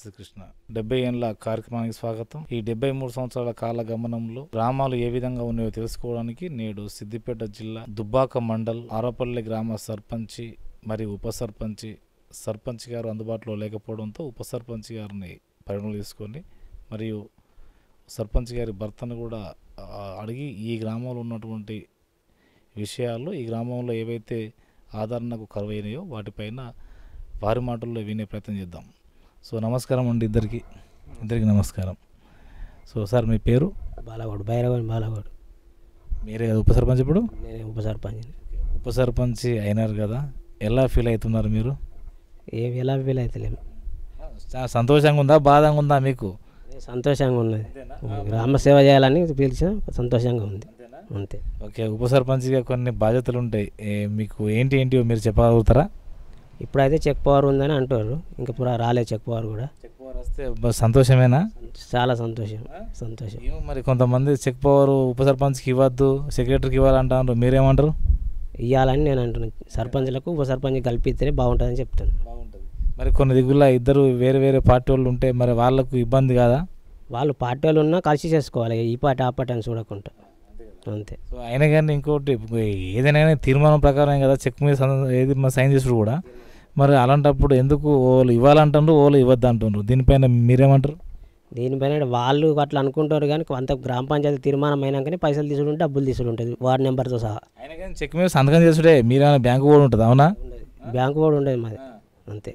శ్రీకృష్ణ డెబ్బై ఏళ్ళ కార్యక్రమానికి స్వాగతం ఈ డెబ్బై మూడు సంవత్సరాల కాల గమనంలో గ్రామాలు ఏ విధంగా ఉన్నాయో తెలుసుకోవడానికి నేడు సిద్దిపేట జిల్లా దుబ్బాక మండల్ ఆరపల్లి గ్రామ సర్పంచి మరియు ఉప సర్పంచి సర్పంచ్ గారు అందుబాటులో లేకపోవడంతో ఉప సర్పంచ్ గారిని పరిగణలో తీసుకొని మరియు సర్పంచ్ గారి భర్తను కూడా ఆ, అడిగి ఈ గ్రామంలో ఉన్నటువంటి విషయాలు ఈ గ్రామంలో ఏవైతే ఆదరణకు కరువైనాయో వాటిపైన వారి మాటల్లో వినే ప్రయత్నం చేద్దాం సో నమస్కారం అండి ఇద్దరికి ఇద్దరికి నమస్కారం సో సార్ మీ పేరు బాలగోడు బైరగోడు బాలగోడు మీరే కదా ఉప సర్పంచ్ ఇప్పుడు నేను ఉప సర్పంచ్ ఉప సర్పంచ్ అయినారు కదా ఎలా ఫీల్ అవుతున్నారు మీరు ఏం ఎలా ఫీల్ అవుతలేము చాలా సంతోషంగా ఉందా బాధంగా ఉందా మీకు సంతోషంగా ఉన్నది గ్రామ సేవ చేయాలని పిలిచిన సంతోషంగా ఉంది అంతే ఓకే ఉప సర్పంచ్గా కొన్ని బాధ్యతలు ఉంటాయి ఏ, మీకు ఏంటి ఏంటి మీరు చెప్పగలుగుతారా ఇప్పుడైతే చెక్ పవర్ ఉందని అంటారు ఇంకా పురా రాలే చెక్ పవర్ కూడా వస్తే బ- సంతోషమేనా చాలా సంతోషం సంతోషం ఏమో మరి కొంతమంది చెక్ పవర్ ఉప సర్పంచ్కి ఇవ్వద్దు సెక్రటరీకి ఇవ్వాలంటారు మీరేమంటారు ఇవ్వాలని నేను అంటున్నాను సర్పంచ్లకు ఉప సర్పంచ్ కల్పిస్తేనే బాగుంటుందని చెప్తాను మరి కొన్ని దిగుల ఇద్దరు వేరే వేరే పార్టీ వాళ్ళు ఉంటే మరి వాళ్ళకు ఇబ్బంది కాదా వాళ్ళు పార్టీ వాళ్ళు ఉన్నా కలిసి చేసుకోవాలి ఈ పార్టీ ఆ పార్టీ అని చూడకుండా అంతే సో అయినా కానీ ఇంకోటి ఏదైనా కానీ తీర్మానం ప్రకారం కదా చెక్ మీద సంత- ఏది మా సైన్ చేసుడు కూడా మరి అలాంటప్పుడు ఎందుకు వాళ్ళు ఇవ్వాలంటుండ్రు వాళ్ళు ఇవ్వద్దు అంటుండ్రు దీనిపైన మీరేమంటారు దీనిపైన వాళ్ళు అట్లా అనుకుంటారు కానీ కొంత గ్రామ పంచాయతీ తీర్మానం అయినాకనే పైసలు తీసుకుంటే డబ్బులు తీసుడు ఉంటుంది వార్డు నెంబర్తో సహా అయినా కానీ చెక్ మీద సంతకం చేసుడే మీరేమైనా బ్యాంకు కూడా ఉంటుంది అవునా బ్యాంకు కూడా ఉండేది మాది అంతే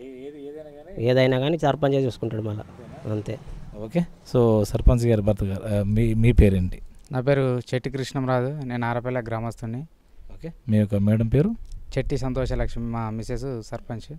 ఏదైనా కానీ సర్పంచ్ చూసుకుంటాడు మళ్ళీ అంతే ఓకే సో సర్పంచ్ గారి భర్త గారు ఆ, మీ మీ పేరేంటి నా పేరు చెట్టి కృష్ణంరాజు నేను ఆరపల్లి గ్రామస్తుని ఓకే మీ యొక్క మేడం పేరు చెట్టి సంతోషలక్ష్మి మా మిసెస్ సర్పంచ్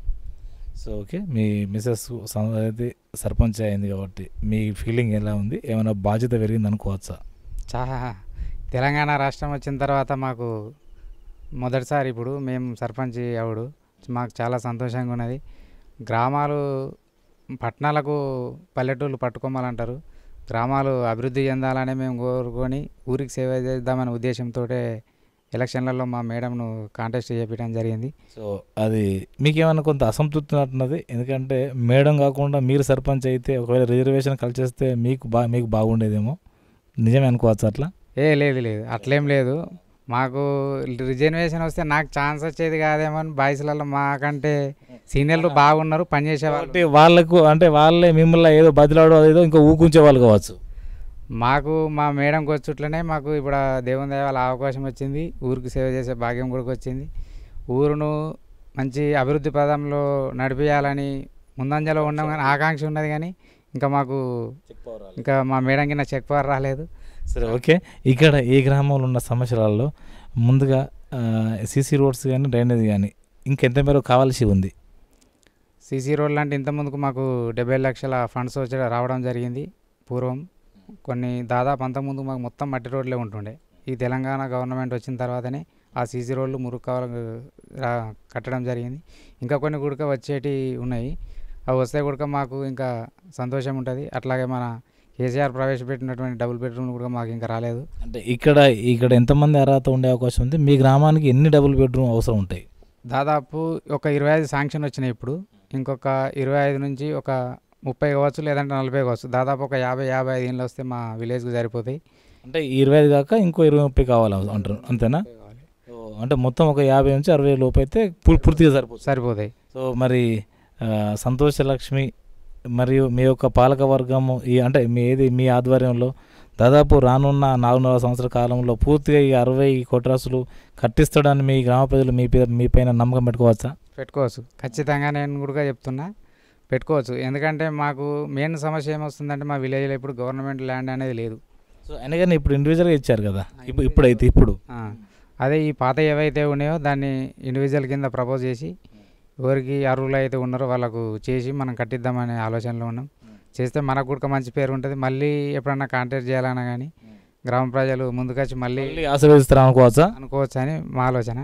సో ఓకే మీ మిసెస్ అయితే సర్పంచ్ అయింది కాబట్టి మీ ఫీలింగ్ ఎలా ఉంది ఏమైనా బాధ్యత పెరిగింది అనుకోవచ్చా చాలా తెలంగాణ రాష్ట్రం వచ్చిన తర్వాత మాకు మొదటిసారి ఇప్పుడు మేము సర్పంచ్ అవుడు మాకు చాలా సంతోషంగా ఉన్నది గ్రామాలు పట్టణాలకు పల్లెటూళ్ళు పట్టుకోమాలంటారు గ్రామాలు అభివృద్ధి చెందాలని మేము కోరుకొని ఊరికి సేవ చేద్దామనే ఉద్దేశంతో ఎలక్షన్లలో మా మేడంను కాంటెస్ట్ చేపించడం జరిగింది సో అది మీకేమైనా కొంత అసంతృప్తి ఉన్నట్టున్నది ఎందుకంటే మేడం కాకుండా మీరు సర్పంచ్ అయితే ఒకవేళ రిజర్వేషన్ కలిసేస్తే మీకు బా మీకు బాగుండేదేమో నిజమే అనుకోవచ్చు అట్లా ఏ లేదు లేదు అట్లేం లేదు మాకు రిజర్వేషన్ వస్తే నాకు ఛాన్స్ వచ్చేది కాదేమో అని బాయ్స్లలో మాకంటే సీనియర్లు బాగున్నారు పనిచేసేవాళ్ళు కాబట్టి వాళ్ళకు అంటే వాళ్ళే మిమ్మల్ని ఏదో బదిలాడో ఏదో ఇంకా ఊకుంచే వాళ్ళు కావచ్చు మాకు మా మేడంకి వచ్చుట్లనే మాకు ఇప్పుడు ఆ దేవుని దయ వల్ల అవకాశం వచ్చింది ఊరికి సేవ చేసే భాగ్యం కూడా వచ్చింది ఊరును మంచి అభివృద్ధి పదంలో నడిపించాలని ముందంజలో ఉన్నాం కానీ ఆకాంక్ష ఉన్నది కానీ ఇంకా మాకు ఇంకా మా మేడం కింద చెక్ పవర్ రాలేదు సరే ఓకే ఇక్కడ ఈ గ్రామంలో ఉన్న సమస్యలలో ముందుగా సీసీ రోడ్స్ కానీ డ్రైనేజ్ కానీ ఇంకెంత మేర కావాల్సి ఉంది సీసీ రోడ్లు అంటే ఇంతకుముందుకు మాకు డెబ్బై లక్షల ఫండ్స్ వచ్చి రావడం జరిగింది పూర్వం కొన్ని దాదాపు అంతకుముందు మాకు మొత్తం మట్టి రోడ్లే ఉంటుండే ఈ తెలంగాణ గవర్నమెంట్ వచ్చిన తర్వాతనే ఆ సీసీ రోడ్లు మురుక్కావాలకు రా- కట్టడం జరిగింది ఇంకా కొన్ని గుడక వచ్చేటి ఉన్నాయి అవి వస్తే కూడా మాకు ఇంకా సంతోషం ఉంటుంది అట్లాగే మన కేసీఆర్ ప్రవేశపెట్టినటువంటి డబుల్ బెడ్రూమ్ కూడా మాకు ఇంకా రాలేదు అంటే ఇక్కడ ఇక్కడ ఎంతమంది అర్హత ఉండే అవకాశం ఉంది మీ గ్రామానికి ఎన్ని డబుల్ బెడ్రూమ్ అవసరం ఉంటాయి దాదాపు ఒక ఇరవై ఐదు శాంక్షన్ వచ్చినాయి ఇప్పుడు ఇంకొక ఇరవై ఐదు నుంచి ఒక ముప్పై కావచ్చు లేదంటే నలభై కావచ్చు దాదాపు ఒక యాభై యాభై ఐదు ఇండ్లు వస్తే మా విలేజ్కి సరిపోతాయి అంటే ఈ ఇరవై ఐదు కాక ఇంకో ఇరవై ముప్పై కావాలి అంటారు అంతేనా ఓ, అంటే మొత్తం ఒక యాభై నుంచి అరవై లోపు అయితే పూర్- పూర్తిగా సరిపోతుంది సరిపోతాయి సో మరి ఆ, సంతోష లక్ష్మి మరియు మీ యొక్క పాలక వర్గము ఈ అంటే మీ ఏది మీ ఆధ్వర్యంలో దాదాపు రానున్న నాలుగున్నర సంవత్సరాల కాలంలో పూర్తిగా ఈ అరవై కోట్రాసులు కట్టిస్తాడని మీ గ్రామ ప్రజలు మీ పై- మీ పైన నమ్మకం పెట్టుకోవచ్చా పెట్టుకోవచ్చు ఖచ్చితంగా నేను కూడా చెప్తున్నా పెట్టుకోవచ్చు ఎందుకంటే మాకు మెయిన్ సమస్య ఏమొస్తుందంటే మా విలేజ్లో ఇప్పుడు గవర్నమెంట్ ల్యాండ్ అనేది లేదు సో అయినా కానీ ఇప్పుడు ఇండివిజువల్గా ఇచ్చారు కదా ఇప్పుడు ఇప్పుడైతే ఇప్పుడు ఆ, అదే ఈ పాత ఏవైతే ఉన్నాయో దాన్ని ఇండివిజువల్ కింద ప్రపోజ్ చేసి ఎవరికి అర్హులు అయితే ఉన్నారో వాళ్ళకు చేసి మనం కట్టిద్దామనే ఆలోచనలో ఉన్నాం చేస్తే మనకు కూడా మంచి పేరు ఉంటుంది మళ్ళీ ఎప్పుడన్నా కాంటాక్ట్ చేయాలన్నా కానీ గ్రామ ప్రజలు ముందుకొచ్చి మళ్ళీ మళ్ళీ ఆశీర్వదిస్తారు అనుకోవచ్చా అనుకోవచ్చు అని మా ఆలోచన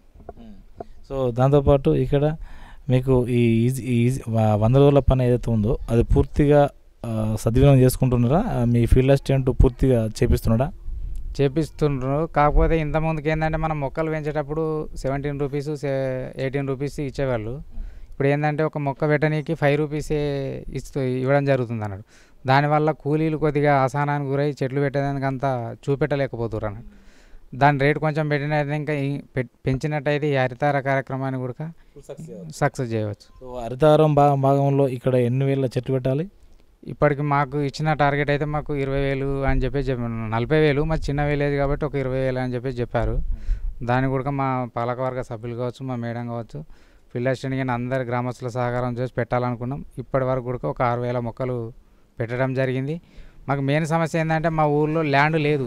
సో దాంతోపాటు ఇక్కడ మీకు ఈ ఈజీ ఈ ఈజీ వ- వంద రోజుల పని ఏదైతే ఉందో అది పూర్తిగా ఆ, సద్వినియోగం చేసుకుంటున్నారా ఆ, మీ ఫీల్డ్ అసిస్టెంట్ పూర్తిగా చేపిస్తున్నాడా చేపిస్తుండ్రు కాకపోతే ఇంత ముందుకు ఏంటంటే మనం మొక్కలు పెంచేటప్పుడు సెవెంటీన్ రూపీస్ ఎయిటీన్ రూపీస్ ఇచ్చేవాళ్ళు ఇప్పుడు ఏంటంటే ఒక మొక్క పెట్టనీకి ఫైవ్ రూపీసే ఇస్తూ ఇవ్వడం జరుగుతుంది అన్నాడు దానివల్ల కూలీలు కొద్దిగా అసహనానికి గురై చెట్లు పెట్టేదానికి అంతా చూపెట్టలేకపోతున్నారు అన్నాడు దాని రేటు కొంచెం పెట్టినట్టు ఇంకా ఈ- పె- పెంచినట్టయితే ఈ హరితార కార్యక్రమాన్ని కూడా సక్సెస్ చేయవచ్చు సో హరితారం భా భాగంలో ఇక్కడ ఎన్ని వేల చెట్లు పెట్టాలి ఇప్పటికి మాకు ఇచ్చిన టార్గెట్ అయితే మాకు ఇరవై వేలు అని చెప్పి చెప్పారు నలభై వేలు మా చిన్న విలేజ్ కాబట్టి ఒక ఇరవై వేలు అని చెప్పి చెప్పారు దాన్ని కూడా మా పాలకవర్గ సభ్యులు కావచ్చు మా మేడం కావచ్చు ఫీల్డ్ అసిస్టెంట్ కానీ అందరి గ్రామస్తుల సహకారం చేసి పెట్టాలనుకున్నాం ఇప్పటి వరకు కూడా ఒక ఆరు వేల మొక్కలు పెట్టడం జరిగింది మాకు మెయిన్ సమస్య ఏంటంటే మా ఊర్లో ల్యాండ్ లేదు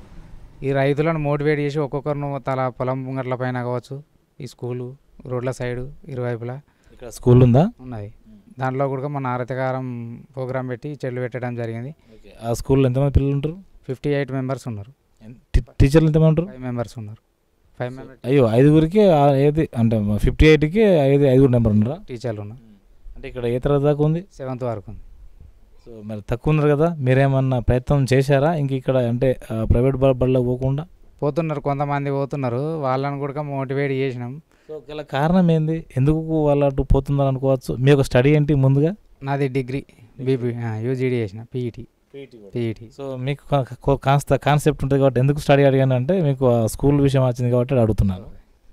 ఈ రైతులను మోటివేట్ చేసి ఒక్కొక్కరిని తల పొలం ముంగట్ల పైన కావచ్చు ఈ స్కూలు రోడ్ల సైడు ఇరువైపులా ఇక్కడ స్కూల్ ఉందా ఉన్నది దాంట్లో కూడా మన ఆరతికారం ప్రోగ్రామ్ పెట్టి చెట్లు పెట్టడం జరిగింది ఆ స్కూల్లో ఎంతమంది పిల్లలు ఉంటారు ఫిఫ్టీ ఎయిట్ మెంబర్స్ ఉన్నారు టీ- టీచర్లు ఎంతమంది ఉంటారు ఫైవ్ మెంబర్స్ ఉన్నారు ఫైవ్ మెంబర్స్ అయ్యో ఐదుగురికి ఆ- ఏది అంటే ఫిఫ్టీ ఎయిట్కి ఐదు ఐదుగురు నెంబర్ ఉన్నారా టీచర్లు ఉన్నారు అంటే ఇక్కడ ఏ తరగతి దాకా ఉంది సెవెంత్ వరకు ఉంది సో మరి తక్కువ ఉన్నారు కదా మీరేమన్నా ప్రయత్నం చేశారా ఇంక ఇక్కడ అంటే ఆ, ప్రైవేట్ బ- బడిలో పోకుండా పోతున్నారు కొంతమంది పోతున్నారు వాళ్ళని కూడా మోటివేట్ చేసినాం సో గల కారణం ఏంది ఎందుకు వాళ్ళు అటు పోతున్నారు అనుకోవచ్చు మీ యొక్క స్టడీ ఏంటి ముందుగా నాది డిగ్రీ బీబీ యూజీడీ చేసిన పీఈటీ పీఈటీ సో మీకు కా- కా- కాస్త కాన్సెప్ట్ ఉంటుంది కాబట్టి ఎందుకు స్టడీ అడిగాను అంటే మీకు ఆ స్కూల్ విషయం వచ్చింది కాబట్టి అడుగుతున్నాను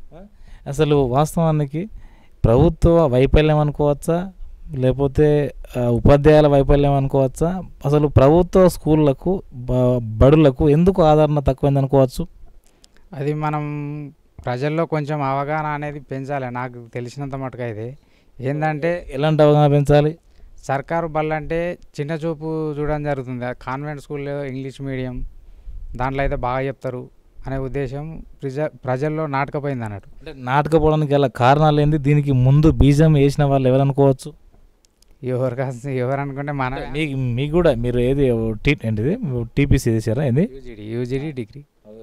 అసలు వాస్తవానికి ప్రభుత్వ వైఫల్యం అనుకోవచ్చా లేకపోతే ఆ, ఉపాధ్యాయుల వైఫల్యం అనుకోవచ్చా అసలు ప్రభుత్వ స్కూళ్ళకు బ- బడులకు ఎందుకు ఆదరణ తక్కువైంది అనుకోవచ్చు అది మనం ప్రజల్లో కొంచెం అవగాహన అనేది పెంచాలి నాకు తెలిసినంత మటుకు అయితే ఏంటంటే ఎలాంటి అవగాహన పెంచాలి సర్కారు బళ్ళు అంటే చిన్న చూపు చూడడం జరుగుతుంది ఆ కాన్వెంట్ స్కూల్లో ఇంగ్లీష్ మీడియం దాంట్లో అయితే బాగా చెప్తారు అనే ఉద్దేశం ప్రజ ప్రజల్లో నాటకపోయింది అన్నట్టు అంటే నాటకపోవడానికి గల కారణాలు ఏంది దీనికి ముందు బీజం వేసిన వాళ్ళు ఎవరు అనుకోవచ్చు ఎవరు కాస్త ఎవరు అనుకుంటే మన మీకు మీకు కూడా మీరు ఏది టీ ఏంటిది టీపీసీ చేశారా ఏంది యూజీడీ యూజీడీ డిగ్రీ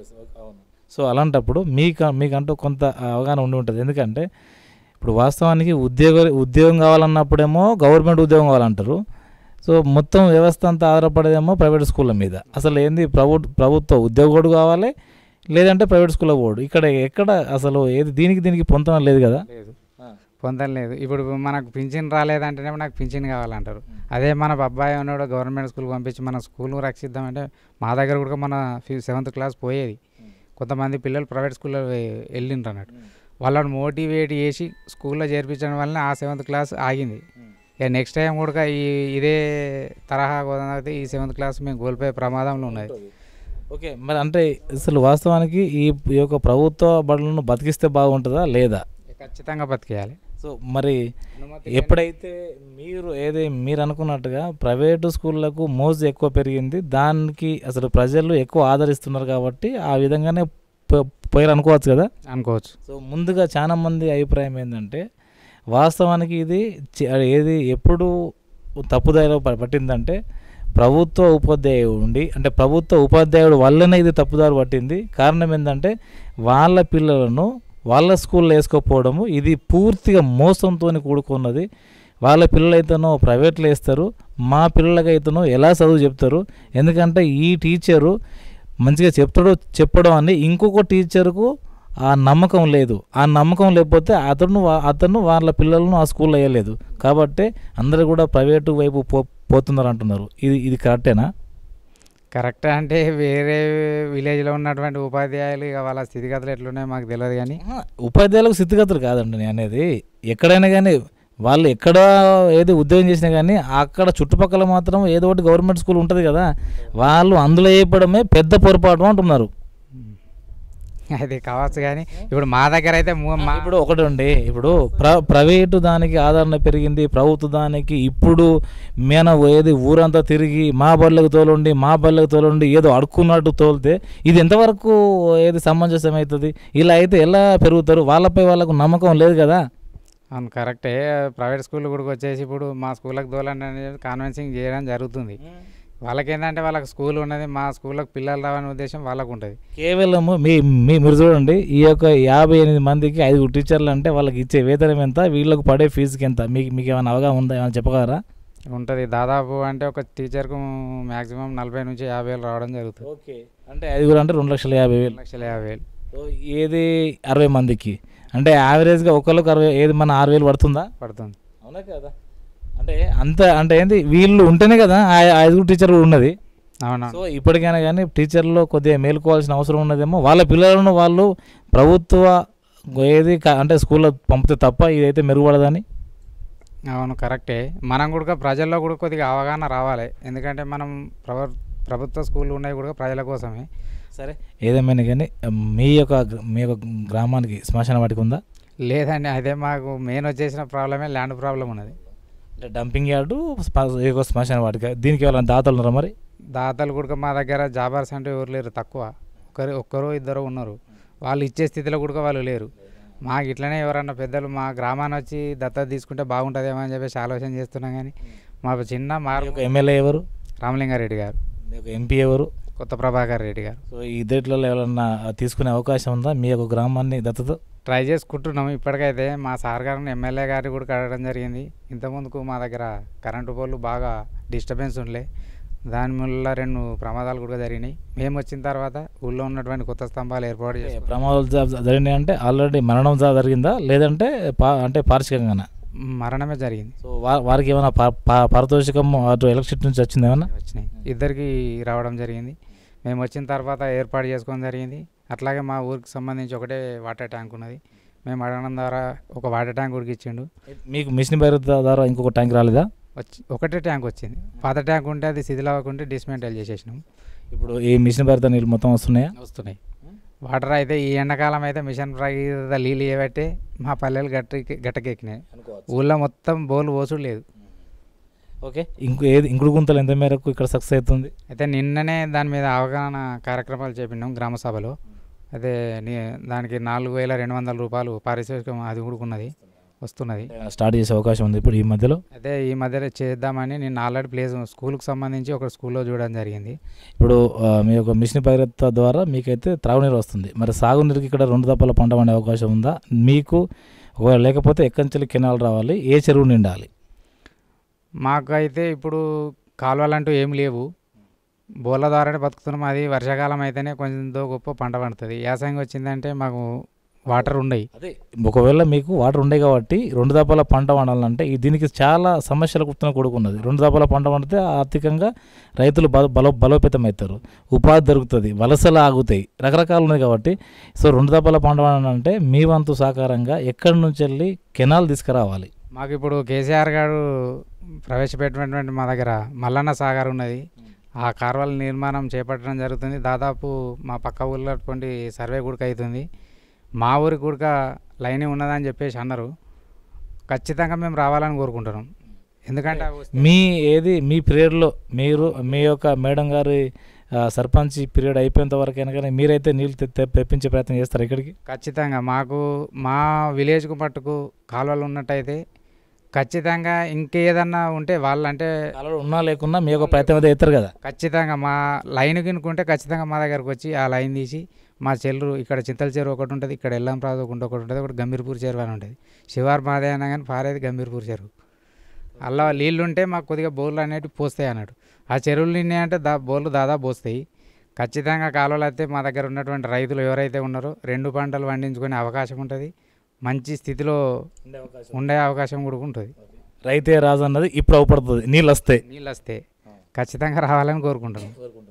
సో అలాంటప్పుడు మీకు మీకంటూ కొంత అవగాహన ఉండి ఉంటుంది ఎందుకంటే ఇప్పుడు వాస్తవానికి ఉద్యోగ ఉద్యోగం కావాలన్నప్పుడేమో గవర్నమెంట్ ఉద్యోగం కావాలంటారు సో మొత్తం వ్యవస్థ అంతా ఆధారపడేదేమో ప్రైవేట్ స్కూళ్ళ మీద అసలు ఏంది ప్రభు ప్రభుత్వ ఉద్యోగుడు కావాలి లేదంటే ప్రైవేట్ స్కూల్లో పోడు ఇక్కడ ఎక్కడ అసలు ఏది దీనికి దీనికి పొంతన లేదు కదా లేదు పొందలేదు ఇప్పుడు మనకు పింఛన్ రాలేదంటేనేమో నాకు పింఛన్ కావాలంటారు అదే మన అబ్బాయి ఉన్నాడు గవర్నమెంట్ స్కూల్కి పంపించి మన స్కూల్ను రక్షిద్దామంటే మా దగ్గర కూడా మన సెవెంత్ క్లాస్ పోయేది కొంతమంది పిల్లలు ప్రైవేట్ స్కూల్లో వెళ్ళిండ్రు అన్నట్టు వాళ్ళని మోటివేట్ చేసి స్కూల్లో చేర్పించడం వల్ల ఆ సెవెంత్ క్లాస్ ఆగింది ఇక నెక్స్ట్ టైం కూడా ఈ ఇదే తరహా అయితే ఈ సెవెంత్ క్లాస్ మేము కోల్పోయే ప్రమాదంలో ఉన్నది ఓకే మరి అంటే అసలు వాస్తవానికి ఈ ఈ యొక్క ప్రభుత్వ బడులను బతికిస్తే బాగుంటుందా లేదా ఖచ్చితంగా బతికేయాలి సో మరి ఎప్పుడైతే మీరు ఏది మీరు అనుకున్నట్టుగా ప్రైవేటు స్కూళ్ళకు మోజు ఎక్కువ పెరిగింది దానికి అసలు ప్రజలు ఎక్కువ ఆదరిస్తున్నారు కాబట్టి ఆ విధంగానే పో- పోయారు అనుకోవచ్చు కదా అనుకోవచ్చు సో ముందుగా చాలా మంది అభిప్రాయం ఏంటంటే వాస్తవానికి ఇది చి- ఏది ఎప్పుడు తప్పుదారిలో ప- పట్టిందంటే ప్రభుత్వ ఉపాధ్యాయుడు ఉండి అంటే ప్రభుత్వ ఉపాధ్యాయుడు వల్లనే ఇది తప్పుదారి పట్టింది కారణం ఏంటంటే వాళ్ళ పిల్లలను వాళ్ళ స్కూల్లో వేసుకోకపోవడము ఇది పూర్తిగా మోసంతో కూడుకున్నది వాళ్ళ పిల్లలైతేనో ప్రైవేట్లో వేస్తారు మా పిల్లలకైతేనో ఎలా చదువు చెప్తారు ఎందుకంటే ఈ టీచరు మంచిగా చెప్తాడో చెప్పడం అని ఇంకొక టీచర్కు ఆ నమ్మకం లేదు ఆ నమ్మకం లేకపోతే అతను వా- అతను వాళ్ళ పిల్లలను ఆ స్కూల్లో వేయలేదు కాబట్టి అందరూ కూడా ప్రైవేటు వైపు పో పోతున్నారు అంటున్నారు ఇది ఇది కరెక్టేనా కరెక్ట్ అంటే వేరే విలేజ్లో ఉన్నటువంటి ఉపాధ్యాయులు ఇక వాళ్ళ స్థితిగతులు ఎట్లున్నాయో మాకు తెలియదు కానీ ఆహా, ఉపాధ్యాయులకు స్థితిగతులు కాదండి నేను అనేది ఎక్కడైనా కానీ వాళ్ళు ఎక్కడ ఏది ఉద్యోగం చేసినా కానీ అక్కడ చుట్టుపక్కల మాత్రం ఏదో ఒకటి గవర్నమెంట్ స్కూల్ ఉంటుంది కదా వాళ్ళు అందులో వేయడమే పెద్ద పొరపాటు అంటున్నారు అది కావచ్చు కానీ ఇప్పుడు మా దగ్గర అయితే ము- మా ఇప్పుడు ఒకటి ఉండి ఇప్పుడు ప్ర ప్రైవేటు దానికి ఆదరణ పెరిగింది ప్రభుత్వ దానికి ఇప్పుడు మన ఏది ఊరంతా తిరిగి మా బళ్ళకు తోలుండి మా బళ్ళకు తోలుండి ఏదో అడుక్కున్నట్టు తోలితే ఇది ఎంతవరకు ఏది సమంజసం అవుతుంది ఇలా అయితే ఎలా పెరుగుతారు వాళ్ళపై వాళ్ళకు నమ్మకం లేదు కదా అవును కరెక్టే ప్రైవేట్ స్కూల్ కూడా వచ్చేసి ఇప్పుడు మా స్కూళ్ళకి దోలండి అనేది కాన్వెన్సింగ్ చేయడం జరుగుతుంది వాళ్ళకి ఏంటంటే వాళ్ళకి స్కూల్ ఉన్నది మా స్కూళ్ళకి పిల్లలు రావనే ఉద్దేశం వాళ్ళకు ఉంటుంది కేవలము మీ మీ మీరు చూడండి ఈ యొక్క యాభై ఎనిమిది మందికి ఐదుగురు టీచర్లు అంటే వాళ్ళకి ఇచ్చే వేతనం ఎంత వీళ్ళకు పడే ఫీజుకి ఎంత మీకు మీకు ఏమైనా అవగాహన ఉందా ఏమైనా చెప్పగలరా ఉంటుంది దాదాపు అంటే ఒక టీచర్కు మ్యాక్సిమం నలభై నుంచి యాభై వేలు రావడం జరుగుతుంది ఓకే అంటే ఐదుగురు అంటే రెండు లక్షల యాభై వేలు లక్షల యాభై వేలు సో ఏది అరవై మందికి అంటే యావరేజ్గా ఒకళ్ళకి అరవై ఏది మన ఆరు వేలు పడుతుందా పడుతుంది అవునా కదా అంటే అంత అంటే ఏంది వీళ్ళు ఉంటేనే కదా ఆ ఆ ఐదుగురు టీచర్ కూడా ఉన్నది అవునా సో ఇప్పటికైనా కానీ టీచర్లో కొద్దిగా మేలుకోవాల్సిన అవసరం ఉన్నదేమో వాళ్ళ పిల్లలను వాళ్ళు ప్రభుత్వ ఏది క- అంటే స్కూల్లో పంపితే తప్ప ఇదైతే మెరుగుపడదని అవును కరెక్టే మనం కూడా ప్రజల్లో కూడా కొద్దిగా అవగాహన రావాలి ఎందుకంటే మనం ప్రభు ప్రభుత్వ స్కూళ్ళు ఉన్నాయి కూడా ప్రజల కోసమే సరే ఏదేమైనా కానీ మీ యొక్క గ్ర- మీ యొక్క గ్రామానికి శ్మశాన వాటికి ఉందా లేదండి అదే మాకు మెయిన్ వచ్చేసిన ప్రాబ్లమే ల్యాండ్ ప్రాబ్లం ఉన్నది అంటే డంపింగ్ యార్డు స్ప- ఈ యొక్క శ్మశాన వాటిక దీనికి ఎవరైనా దాతలు ఉన్నారా మరి దాతలు కూడా మా దగ్గర జాబర్స్ అంటే ఎవరు లేరు తక్కువ ఒకరు ఒక్కరు ఇద్దరు ఉన్నారు వాళ్ళు ఇచ్చే స్థితిలో కూడా వాళ్ళు లేరు మాకు ఇట్లనే ఎవరన్నా పెద్దలు మా గ్రామాన్ని వచ్చి దత్తత తీసుకుంటే బాగుంటుందేమో అని చెప్పేసి ఆలోచన చేస్తున్నాం కానీ మా చిన్న మీ మారు యొక్క ఎమ్మెల్యే ఎవరు రామలింగారెడ్డి గారు మీ యొక్క ఎంపీ ఎవరు కొత్త ప్రభాకర్ రెడ్డి గారు సో ఈ ఇద్దరిలో ఎవరన్నా తీసుకునే అవకాశం ఉందా మీ యొక్క గ్రామాన్ని దత్తత ట్రై చేసుకుంటున్నాం ఇప్పటికైతే మా సార్ గారిని ఎమ్మెల్యే గారిని కూడా కడగడం జరిగింది ఇంతకుముందుకు మా దగ్గర కరెంటు పోలు బాగా డిస్టర్బెన్స్ ఉండలే దాని వల్ల రెండు ప్రమాదాలు కూడా జరిగినాయి మేము వచ్చిన తర్వాత ఊళ్ళో ఉన్నటువంటి కొత్త స్తంభాలు ఏర్పాటు చేసి ప్రమాదాలు జ- జరిగినాయి అంటే ఆల్రెడీ మరణం జ- జరిగిందా లేదంటే పా అంటే పారిశ్రామికంగానా మరణమే జరిగింది సో వా- వారికి ఏమైనా పా- పా- పారితోషికం అటు ఎలక్ట్రిసిటీ నుంచి వచ్చింది ఏమన్నా వచ్చినాయి ఇద్దరికి రావడం జరిగింది మేము వచ్చిన తర్వాత ఏర్పాటు చేసుకోవడం జరిగింది అట్లాగే మా ఊరికి సంబంధించి ఒకటే వాటర్ ట్యాంక్ ఉన్నది మేము అడగడం ద్వారా ఒక వాటర్ ట్యాంక్ ఉడికి ఇచ్చిండు మీకు మిషన్ భైరత ద్వారా ఇంకొక ట్యాంక్ రాలేదా వచ్చి ఒకటే ట్యాంక్ వచ్చింది పాత ట్యాంక్ ఉంటే అది శిథిల అవ్వకుంటే డిస్మెంటల్ చేసేసినాం ఇప్పుడు ఈ మిషన్ భైరత నీళ్ళు మొత్తం వస్తున్నాయా వస్తున్నాయి వాటర్ అయితే ఈ ఎండాకాలం అయితే మిషన్ ప్రగీత నీళ్ళు ఏబట్టే మా పల్లెలు గట్టి గట్టకెక్కినాయి ఊళ్ళో మొత్తం బోలు పోసుడు లేదు ఓకే ఇంకో ఏది ఇంకుడు గుంతలు ఎంత మేరకు ఇక్కడ సక్సెస్ అవుతుంది అయితే నిన్ననే దాని మీద అవగాహన కార్యక్రమాలు చేపినాం గ్రామ సభలో అదే ని- దానికి నాలుగు వేల రెండు వందల రూపాయలు పారితోషికం అది కూడా ఉన్నది వస్తున్నది ఏమైనా స్టార్ట్ చేసే అవకాశం ఉంది ఇప్పుడు ఈ మధ్యలో అదే ఈ మధ్యలో చేద్దామని నేను ఆల్రెడీ ప్లేస్ స్కూల్కి సంబంధించి ఒక స్కూల్లో చూడడం జరిగింది ఇప్పుడు ఆ, మీ యొక్క మిషన్ భైరత ద్వారా మీకైతే త్రాగునీరు వస్తుంది మరి సాగునీరుకి ఇక్కడ రెండు దప్పల పంట పండే అవకాశం ఉందా మీకు ఒకవేళ లేకపోతే ఎక్కడి నుంచి కెనాల్ రావాలి ఏ చెరువు నిండాలి మాకు అయితే ఇప్పుడు కాలువలు అంటూ ఏం లేవు బోర్ల ద్వారానే బతుకుతున్నాం అది వర్షాకాలం అయితేనే కొంచెం దో గొప్ప పంట పండుతుంది యాసంగి వచ్చిందంటే మాకు వాటర్ ఉండయి అదే ఒకవేళ మీకు వాటర్ ఉండే కాబట్టి రెండు దప్పల పంట పండాలంటే ఈ దీనికి చాలా సమస్యల గుర్తున కూడుకున్నది రెండు దప్పల పంట పండితే ఆర్థికంగా రైతులు బల బలో బలోపేతం అవుతారు ఉపాధి దొరుకుతుంది వలసలు ఆగుతాయి రకరకాలు ఉన్నాయి కాబట్టి సో రెండు దప్పల పంట పండాలంటే మీ వంతు సహకారంగా ఎక్కడి నుంచి వెళ్ళి కెనాల్ తీసుకురావాలి మాకు ఇప్పుడు కేసీఆర్ గారు ప్రవేశపెట్టినటువంటి మా దగ్గర మల్లన్న సాగర్ ఉన్నది ఆ కార్వాల నిర్మాణం చేపట్టడం జరుగుతుంది దాదాపు మా పక్క ఊళ్ళో అటువంటి సర్వే కూడా అవుతుంది మా ఊరికి కూడా లైన్ ఉన్నదని చెప్పేసి అన్నారు ఖచ్చితంగా మేము రావాలని కోరుకుంటున్నాం ఎందుకంటే అవి వస్తే- మీ ఏది మీ పీరియడ్లో మీరు మీ యొక్క మేడం గారి ఆ, సర్పంచ్ పీరియడ్ అయిపోయేంత వరకైనా కానీ మీరైతే నీళ్ళు తె- తె- తెప్పించే ప్రయత్నం చేస్తారు ఇక్కడికి ఖచ్చితంగా మాకు మా విలేజ్కు మట్టుకు కాలువలు ఉన్నట్టయితే ఖచ్చితంగా ఇంకేదన్నా ఉంటే వాళ్ళంటే కాలంలో ఉన్నా లేకున్నా మీ యొక్క ప్రయత్నం అయితే ఎత్తారు కదా ఖచ్చితంగా మా లైన్ కినుకుంటే ఖచ్చితంగా మా దగ్గరకు వచ్చి ఆ లైన్ తీసి మా చెల్లు ఇక్కడ చింతల చెరువు ఒకటి ఉంటుంది ఇక్కడ ఎల్లం ప్రాజు ఒకటి ఒకటి ఉంటుంది ఒకటి గంభీర్పూర్ చెరువు అని ఉంటుంది శివార్ మాదే అయినా కానీ పారేది గంభీర్పూర్ చెరువు అలా నీళ్ళు ఉంటే మాకు కొద్దిగా బోర్లు అనేవి పోస్తాయి అన్నాడు ఆ చెరువులు నిన్నాయంటే దా బోర్లు దాదాపు పోస్తాయి ఖచ్చితంగా కాలువలు అయితే మా దగ్గర ఉన్నటువంటి రైతులు ఎవరైతే ఉన్నారో రెండు పంటలు పండించుకునే అవకాశం ఉంటుంది మంచి స్థితిలో ఉండే అవకాశం కూడా ఉంటుంది రైతే రాజు అన్నది ఇప్పుడు అవపడుతుంది నీళ్ళు వస్తాయి నీళ్ళు వస్తే ఖచ్చితంగా రావాలని కోరుకుంటున్నాను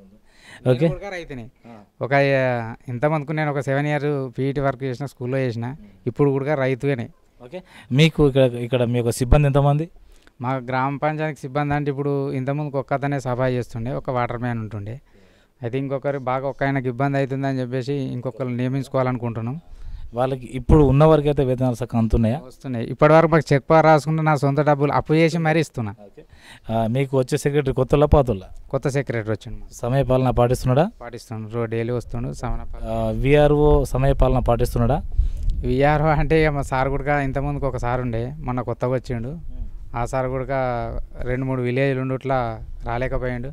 ఓకే. నేను కూడా రైతుని ఒక ఆ, ఇంతమందికి నేను ఒక సెవెన్ ఇయర్ పీఈటీ వర్క్ చేసిన స్కూల్లో చేసిన ఇప్పుడు కూడా రైతుగానే ఓకే మీకు ఇక్కడ ఇక్కడ మీ యొక్క సిబ్బంది ఎంతమంది మా గ్రామ పంచాయతీ సిబ్బంది అంటే ఇప్పుడు ఇంతకుముందుకు ఒక్క అతనే సఫాయి చేస్తుండే ఒక వాటర్ మ్యాన్ ఉంటుండే అయితే ఇంకొకరు బాగా ఒక్క ఆయనకి ఇబ్బంది అవుతుందని చెప్పేసి ఇంకొకరు నియమించుకోవాలనుకుంటున్నాం వాళ్ళకి ఇప్పుడు ఉన్న వరకు అయితే వేతనాలు సగం అందుతున్నాయా వస్తున్నాయి ఇప్పటివరకు మాకు చెక్ పవర్ రాసుకుంటే నా సొంత డబ్బులు అప్పు చేసి మరీ ఇస్తున్నా ఆ, మీకు వచ్చే సెక్రటరీ కొత్తలా పాతుల్లా కొత్త సెక్రటరీ వచ్చిండు మాకు. సమయ పాలన పాటిస్తున్నాడా పాటిస్తుండు రో డైలీ వస్తుండు సమన విఆర్ఓ సమయ పాలన పాటిస్తున్నాడా విఆర్ఓ అంటే ఇక మా సార్ కూడా ఇంతకుముందుకు ఒక సార్ ఉండే మొన్న కొత్తగా వచ్చిండు ఆ సార్ కూడా రెండు మూడు విలేజ్లు ఉండి ఇట్లా రాలేకపోయిండు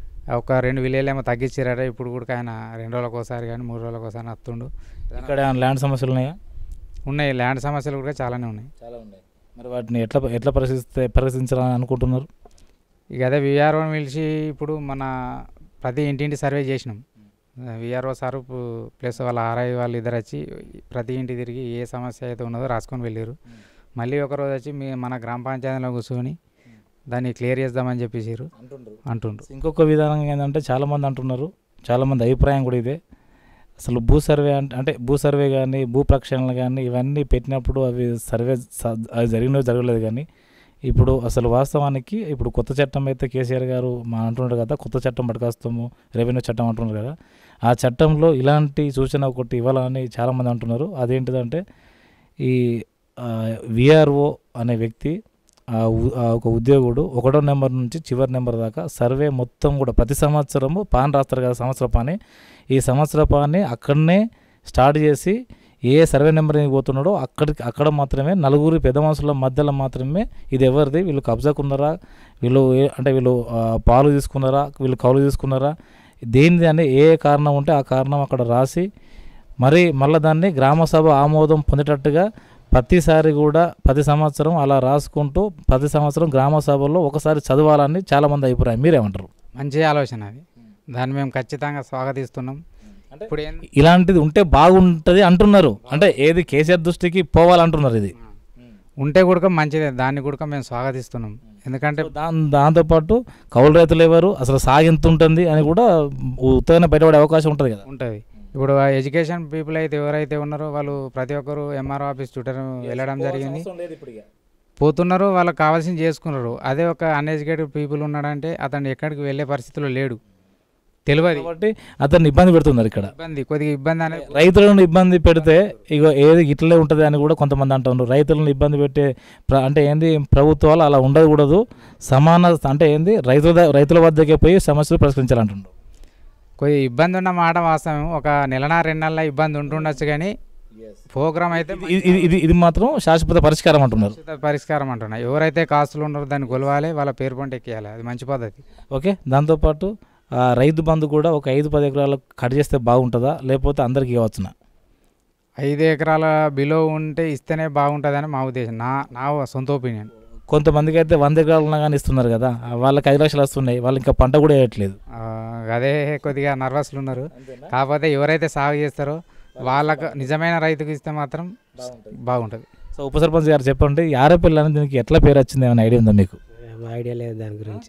ఒక రెండు విలేజ్లు ఏమో తగ్గించారట ఇప్పుడు కూడా ఆయన రెండు రోజులకు ఒకసారి కానీ మూడు రోజులకు ఒకసారి వస్తుండు ఇక్కడ ఏమైనా ల్యాండ్ సమస్యలు ఉన్నాయా ఉన్నాయి ల్యాండ్ సమస్యలు కూడా చాలానే ఉన్నాయి చాలా ఉన్నాయి మరి వాటిని ఎట్లా ఎట్లా పరిశీలిస్తే పరిశీలించాలని అనుకుంటున్నారు ఇక అదే విఆర్ఓని పిలిచి ఇప్పుడు మన ప్రతి ఇంటింటి సర్వే చేసినాం విఆర్ఓ సారు పు- ప్లస్ వాళ్ళ ఆర్ఐ వాళ్ళు ఇద్దరు వచ్చి ప్రతి ఇంటి తిరిగి ఏ సమస్య అయితే ఉన్నదో రాసుకొని వెళ్ళారు మళ్ళీ ఒక రోజు వచ్చి మీ మన గ్రామ పంచాయతీలో కూర్చొని దాన్ని క్లియర్ చేద్దామని చెప్పేసారు అంటుండ్రు ఇంకొక విధానం ఏంటంటే చాలామంది అంటున్నారు చాలామంది అభిప్రాయం కూడా ఇదే అసలు భూ సర్వే అంటే అంటే భూ సర్వే కానీ భూ ప్రక్షాళన కానీ ఇవన్నీ పెట్టినప్పుడు అవి సర్వే స- అవి జరిగినవి జరగలేదు కానీ ఇప్పుడు అసలు వాస్తవానికి ఇప్పుడు కొత్త చట్టం అయితే కేసీఆర్ గారు మా అంటున్నారు కదా కొత్త చట్టం పట్టుకొస్తాము రెవెన్యూ చట్టం అంటున్నారు కదా ఆ చట్టంలో ఇలాంటి సూచన ఒకటి ఇవ్వాలని చాలామంది అంటున్నారు అదేంటిదంటే ఈ విఆర్ఓ అనే వ్యక్తి ఆ ఉ- ఆ ఒక ఉద్యోగుడు ఒకటో నెంబర్ నుంచి చివరి నెంబర్ దాకా సర్వే మొత్తం కూడా ప్రతి సంవత్సరము పాన్ రాస్తారు కదా సంవత్సర పాని ఈ సంవత్సర పాని అక్కడనే స్టార్ట్ చేసి ఏ సర్వే నెంబర్ పోతున్నాడో అక్కడికి అక్కడ మాత్రమే నలుగురు పెద్ద మనుషుల మధ్యలో మాత్రమే ఇది ఎవరిది వీళ్ళు కబ్జాకున్నారా వీళ్ళు ఏ- అంటే వీళ్ళు ఆ, పాలు తీసుకున్నారా వీళ్ళు కౌలు తీసుకున్నారా దేనిది అని ఏ కారణం ఉంటే ఆ కారణం అక్కడ రాసి మరి మళ్ళీ దాన్ని గ్రామ సభ ఆమోదం పొందేటట్టుగా ప్రతిసారి కూడా ప్రతి సంవత్సరం అలా రాసుకుంటూ ప్రతి సంవత్సరం గ్రామ సభల్లో ఒకసారి చదవాలని చాలామంది అభిప్రాయం మీరేమంటారు మంచి ఆలోచన అది దాన్ని మేము ఖచ్చితంగా స్వాగతిస్తున్నాం అంటే ఇప్పుడు ఏం ఇలాంటిది ఉంటే బాగుంటుంది అంటున్నారు అంటే ఏది కేసీఆర్ దృష్టికి పోవాలంటున్నారు ఇది ఉంటే కూడా మంచిదే దాన్ని కూడా మేము స్వాగతిస్తున్నాం ఎందుకంటే దాని దాంతోపాటు కౌలు రైతులు ఎవరు అసలు సాగింత ఉంటుంది అని కూడా ఉత్తగానే బయటపడే అవకాశం ఉంటుంది కదా ఉంటుంది ఇప్పుడు ఆ ఎడ్యుకేషన్ పీపుల్ అయితే ఎవరైతే ఉన్నారో వాళ్ళు ప్రతి ఒక్కరు ఎంఆర్ఓ ఆఫీస్ చుట్టూ వెళ్ళడం జరిగింది పోతున్నారు వాళ్ళకి కావాల్సింది చేసుకున్నారు అదే ఒక అన్ఎడ్యుకేటెడ్ పీపుల్ ఉన్నాడంటే అతను ఎక్కడికి వెళ్ళే పరిస్థితిలో లేడు తెలియదు కాబట్టి అతన్ని ఇబ్బంది పెడుతున్నారు ఇక్కడ ఇబ్బంది కొద్దిగా ఇబ్బంది అనేది రైతులను ఇబ్బంది పెడితే ఇగో ఏది ఇట్లే ఉంటుంది అని కూడా కొంతమంది అంటున్నారు రైతులను ఇబ్బంది పెట్టే ప్ర- అంటే ఏంది ప్రభుత్వాలు అలా ఉండకూడదు సమాన అంటే ఏంది రైతుల ద- రైతుల వద్దకే పోయి సమస్యలు పరిష్కరించాలంటుండ్రు కొద్దిగా ఇబ్బంది ఉన్న మాట వాస్తవం ఒక నెలన రెండు నెలల ఇబ్బంది ఉంటుండొచ్చు కానీ ప్రోగ్రామ్ అయితే ఇది- ఇది ఇది ఇది మాత్రం శాశ్వత పరిష్కారం అంటున్నారు శాశ్వత పరిష్కారం అంటున్నా ఎవరైతే కాస్తులు ఉన్నారో దాన్ని కొలవాలి వాళ్ళ పేరు పంట ఎక్కియాలి అది మంచి పద్ధతి ఓకే దాంతోపాటు ఆ, రైతు బంధు కూడా ఒక ఐదు పది ఎకరాలకు కట్ చేస్తే బాగుంటుందా లేకపోతే అందరికి ఇవ్వచ్చునా ఐదు ఎకరాల బిలో ఉంటే ఇస్తేనే బాగుంటుందని మా ఉద్దేశం నా నా సొంత ఒపీనియన్ కొంతమందికి అయితే వంద ఎకరాలు ఉన్నా కానీ ఇస్తున్నారు కదా ఆ, వాళ్ళకి ఐదు లక్షలు వస్తున్నాయి వాళ్ళు ఇంకా పంట కూడా వేయట్లేదు అదే కొద్దిగా నర్వస్లు ఉన్నారు కాకపోతే ఎవరైతే సాగు చేస్తారో వాళ్ళకు నిజమైన రైతుకు ఇస్తే మాత్రం బాగుంటుంది సో ఉప సర్పంచ్ గారు చెప్పండి ఈ ఆరపల్లి అనేది దీనికి ఎట్లా పేరు వచ్చింది ఏమైనా ఐడియా ఉందా మీకు ఏం ఐడియా లేదు దాని గురించి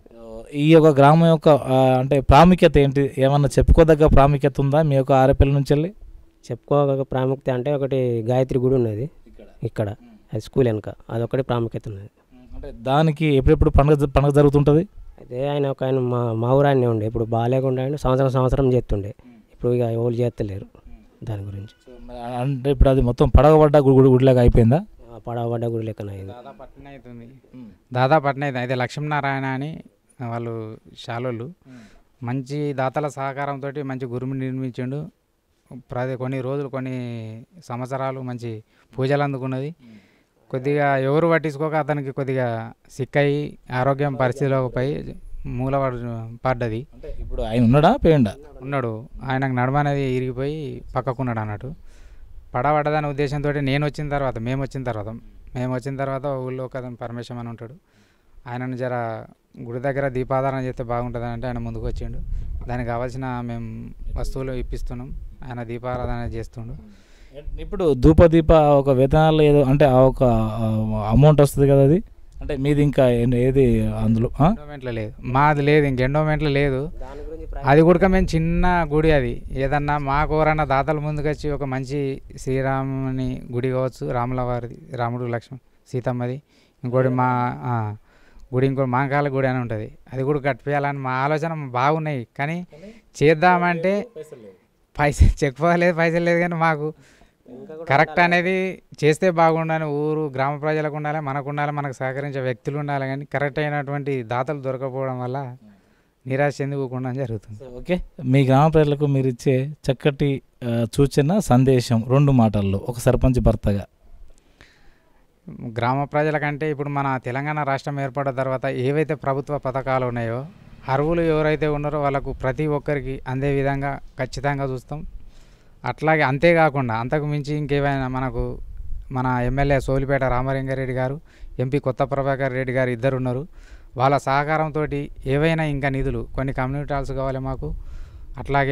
ఈ యొక్క గ్రామం యొక్క ఆ, అంటే ప్రాముఖ్యత ఏంటి ఏమన్నా చెప్పుకోదగ్గ ప్రాముఖ్యత ఉందా మీ యొక్క ఆరపల్లి నుంచి వెళ్ళి చెప్పుకోక ప్రాముఖ్యత అంటే ఒకటి గాయత్రి గుడి ఉన్నది ఇక్కడ అది స్కూల్ వెనక అదొకటి ప్రాముఖ్యత ఉన్నది అంటే దానికి ఎప్పుడెప్పుడు పండుగ జ- పండుగ జరుగుతుంటుంది అయితే ఆయన ఒక ఆయన మా మా ఊరాయనే ఉండే ఇప్పుడు బాగాలేకుండా ఆయన సంవత్సరం సంవత్సరం చేస్తుండే ఇప్పుడు ఇక ఎవరు చేస్తలేరు దాని గురించి సో మరి అంటే ఇప్పుడు అది మొత్తం పడగబడ్డ గుడి గుడి- గుడిలాగా అయిపోయిందా ఆ పడవబడ్డ గుడి లెక్కన అయింది దాదాపు అట్నే అవుతుంది దాదాపు అట్నే అవుతుంది అయితే లక్ష్మీనారాయణ అని వాళ్ళు శాలోళ్ళు మంచి దాతల సహకారంతో మంచి గురువుని నిర్మించిండు ప్రతి కొన్ని రోజులు కొన్ని సంవత్సరాలు మంచి పూజలు అందుకున్నది కొద్దిగా ఎవరు పట్టించుకోక అతనికి కొద్దిగా సిక్ అయ్యి ఆరోగ్యం పరిస్థితిలో పోయి మూల పడ్డది అంటే ఇప్పుడు ఆయన ఉన్నాడా పోయిండా ఉన్నాడు ఆయనకు నడుమ అనేది ఇరిగిపోయి పక్కకున్నాడు అన్నట్టు పడబడ్డదనే ఉద్దేశంతో నేను వచ్చిన తర్వాత మేము వచ్చిన తర్వాత మేము వచ్చిన తర్వాత ఊళ్ళో ఒక అతను పరమేశ్వరం అని ఉంటాడు ఆయనను జర గుడి దగ్గర దీపాధారణ చేస్తే బాగుంటుంది అంటే ఆయన ముందుకు వచ్చిండు దానికి కావాల్సిన మేము వస్తువులు ఇప్పిస్తున్నాం ఆయన దీపారాధన చేస్తుండు ఇప్పుడు ధూపదీప ఒక వేతనాలు ఏదో అంటే ఆ ఒక అమౌంట్ వస్తుంది కదా అది అంటే మీది ఇంకా ఏ- ఏది అందులో ఆ? ఎండోమెంట్లో లేదు మాది లేదు ఇంక ఎండోమెంట్లో లేదు దాని గురించి అది కూడా మేము చిన్న గుడి అది ఏదన్నా మాకు ఎవరన్నా దాతల ముందుకు వచ్చి ఒక మంచి శ్రీరాముని గుడి కావచ్చు రాముల వారిది రాముడు లక్ష్మణ్ సీతమ్మది ఇంకోటి మా ఆ, గుడి ఇంకోటి మాంకాల గుడి అని ఉంటుంది అది కూడా కట్టిపోయాలని మా ఆలోచన బాగున్నాయి కానీ చేద్దామంటే పైసలు చెక్ పోలేదు పైసలు లేదు కానీ మాకు కరెక్ట్ అనేది చేస్తే బాగుండాలి ఊరు గ్రామ ప్రజలకు ఉండాలి మనకు ఉండాలి మనకు సహకరించే వ్యక్తులు ఉండాలి కానీ కరెక్ట్ అయినటువంటి దాతలు దొరకపోవడం వల్ల నిరాశ చెందుకోకుండా జరుగుతుంది సో ఓకే మీ గ్రామ ప్రజలకు మీరు ఇచ్చే చక్కటి ఆ, సూచన సందేశం రెండు మాటల్లో ఒక సర్పంచ్ భర్తగా గ్రామ ప్రజలకంటే ఇప్పుడు మన తెలంగాణ రాష్ట్రం ఏర్పడిన తర్వాత ఏవైతే ప్రభుత్వ పథకాలు ఉన్నాయో అర్హులు ఎవరైతే ఉన్నారో వాళ్ళకు ప్రతి ఒక్కరికి అందే విధంగా ఖచ్చితంగా చూస్తాం అట్లాగే అంతేకాకుండా అంతకు మించి ఇంకేమైనా మనకు మన ఎమ్మెల్యే సోలిపేట రామలింగారెడ్డి గారు ఎంపీ కొత్త ప్రభాకర్ రెడ్డి గారు ఇద్దరు ఉన్నారు వాళ్ళ సహకారంతో ఏవైనా ఇంకా నిధులు కొన్ని కమ్యూనిటీ హాల్స్ కావాలి మాకు అట్లాగే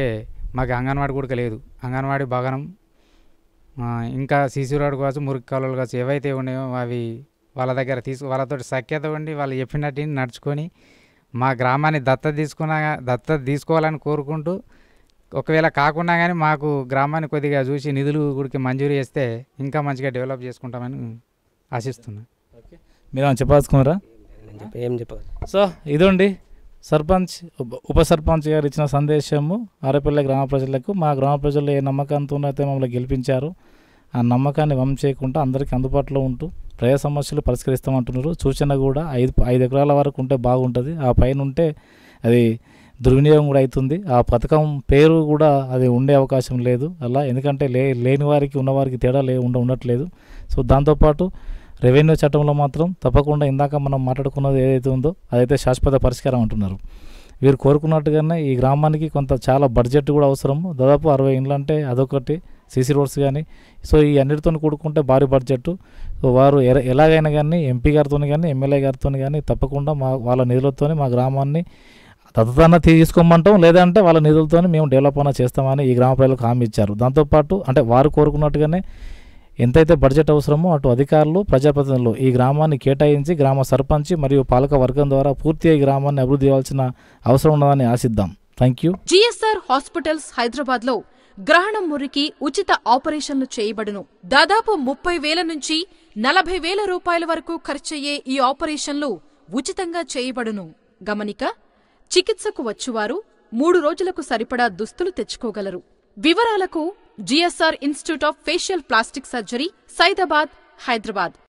మాకు అంగన్వాడీ కూడా లేదు అంగన్వాడీ భవనం ఆ, ఇంకా సీసీ రోడ్ కావచ్చు మురికి కాలువలు కావచ్చు ఏవైతే ఉన్నాయో అవి వాళ్ళ దగ్గర తీసుకు వాళ్ళతో సఖ్యత ఉండి వాళ్ళు చెప్పినట్టు నడుచుకొని మా గ్రామాన్ని దత్తత తీసుకున్నా దత్తత తీసుకోవాలని కోరుకుంటూ ఒకవేళ కాకుండా కానీ మాకు గ్రామాన్ని కొద్దిగా చూసి నిధులు గుడికి మంజూరు చేస్తే ఇంకా మంచిగా డెవలప్ చేసుకుంటామని ఆశిస్తున్నాను మీరు ఏమైనా చెప్పాల్సుకున్నారా నేను చెప్ప ఏం చెప్పగలను సో ఇదండి సర్పంచ్ ఉప- ఉప సర్పంచ్ గారు ఇచ్చిన సందేశము ఆరేపల్లి గ్రామ ప్రజలకు మా గ్రామ ప్రజలు ఏ నమ్మకంతో అయితే మమ్మల్ని గెలిపించారు ఆ నమ్మకాన్ని వమ్ చేయకుండా అందరికీ అందుబాటులో ఉంటూ ప్రజా సమస్యలు పరిష్కరిస్తామంటున్నారు సూచన కూడా ఐదు ఐదు ఎకరాల వరకు ఉంటే బాగుంటుంది ఆ పైన ఉంటే అది దుర్వినియోగం కూడా అవుతుంది ఆ పథకం పేరు కూడా అది ఉండే అవకాశం లేదు అలా ఎందుకంటే లే లేని వారికి ఉన్నవారికి తేడా లే ఉండ ఉండట్లేదు సో దాంతోపాటు రెవెన్యూ చట్టంలో మాత్రం తప్పకుండా ఇందాక మనం మాట్లాడుకున్నది ఏదైతే ఉందో అదైతే శాశ్వత పరిష్కారం అంటున్నారు వీరు కోరుకున్నట్టుగానే ఈ గ్రామానికి కొంత చాలా బడ్జెట్ కూడా అవసరము దాదాపు అరవై ఇండ్లు అంటే అదొకటి సీసీ రోడ్స్ కానీ సో ఈ అన్నిటితో కూడుకుంటే భారీ బడ్జెట్ సో వారు ఎర- ఎలాగైనా కానీ ఎంపీ గారితో కానీ ఎమ్మెల్యే గారితో కానీ తప్పకుండా మా వాళ్ళ నిధులతోనే మా గ్రామాన్ని దత్తతన్న తీసుకోమంటాం లేదంటే వాళ్ళ నిధులతోనే మేము డెవలప్ అన్న చేస్తామని ఈ గ్రామ ప్రజలకు హామీ ఇచ్చారు దాంతోపాటు అంటే వారు కోరుకున్నట్టుగానే ఎంతైతే బడ్జెట్ అవసరమో అటు అధికారులు ప్రజాప్రతినిధులు ఈ గ్రామాన్ని కేటాయించి గ్రామ సర్పంచ్ మరియు పాలక వర్గం ద్వారా పూర్తిగా ఈ గ్రామాన్ని అభివృద్ధి చేయాల్సిన అవసరం ఉన్నదని ఆశిద్దాం thank you GSR hospitals Hyderabad లో గ్రహణం మురికి ఉచిత ఆపరేషన్లు చేయబడును దాదాపు ముప్పై వేల నుంచి నలభై వేల రూపాయల వరకు ఖర్చయ్యే ఈ ఆపరేషన్లు ఉచితంగా చేయబడును గమనిక చికిత్సకు వచ్చువారు మూడు రోజులకు సరిపడా దుస్తులు తెచ్చుకోగలరు వివరాలకు GSR institute of facial plastic surgery Saidabad Hyderabad